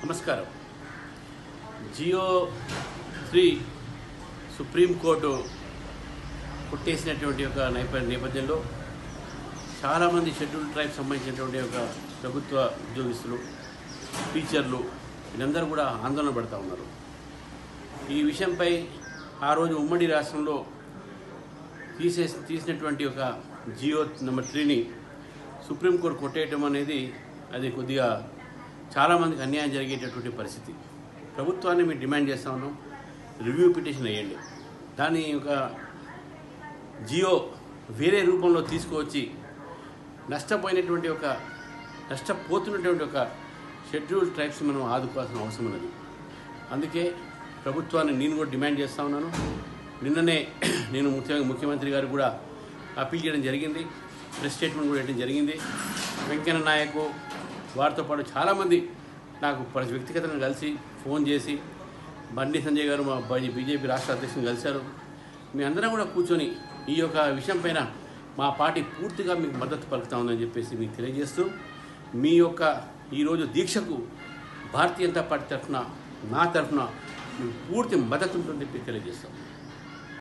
నమస్కారం Jio three supreme court కొట్టేసినటువంటి ఒక నేప నేపథ్యంలో చాలామంది షెడ్యూల్ ట్రైబ్ సంబంధించినటువంటి ఒక ప్రభుత్వ ఉద్యోగస్తులు టీచర్లు వీళ్ళందరూ కూడా ఆందోళన పడుతూ ఉన్నారు ఈ విషయంపై ఆ రోజు ఉమ్మడి రాష్ట్రంలో తీసే తీసినటువంటి ఒక జియో నెంబర్ త్రీని సుప్రీంకోర్టు కొట్టేయటం అనేది అది కొద్దిగా చాలామందికి అన్యాయం జరిగేటటువంటి పరిస్థితి ప్రభుత్వాన్ని మేము డిమాండ్ చేస్తా ఉన్నాం రివ్యూ పిటిషన్ వేయండి దాని ఒక జియో వేరే రూపంలో తీసుకువచ్చి నష్టపోయినటువంటి ఒక నష్టపోతున్నటువంటి ఒక షెడ్యూల్ ట్రైబ్స్ మనం ఆదుకోవాల్సిన అవసరం ఉన్నది అందుకే ప్రభుత్వాన్ని నేను కూడా డిమాండ్ చేస్తా ఉన్నాను నిన్ననే నేను ముఖ్యంగా ముఖ్యమంత్రి గారు కూడా అప్పీల్ చేయడం జరిగింది ప్రెస్ స్టేట్మెంట్ కూడా ఇవ్వడం జరిగింది వెంకయ్య నాయకు వారితో పాటు చాలామంది నాకు ప్ర- వ్యక్తిగతంగా కలిసి ఫోన్ చేసి బండి సంజయ్ గారు మా బీజేపీ రాష్ట్ర అధ్యక్షుని కలిశారు మీ అందరం కూడా కూర్చొని ఈ యొక్క విషయం పైన మా పార్టీ పూర్తిగా మీకు మద్దతు పలుకుతా ఉందని చెప్పేసి మీకు తెలియజేస్తూ మీ యొక్క ఈరోజు దీక్షకు భారతీయ జనతా పార్టీ తరఫున నా తరఫున మీకు పూర్తి మద్దతు ఉంటుందని చెప్పి తెలియజేస్తాం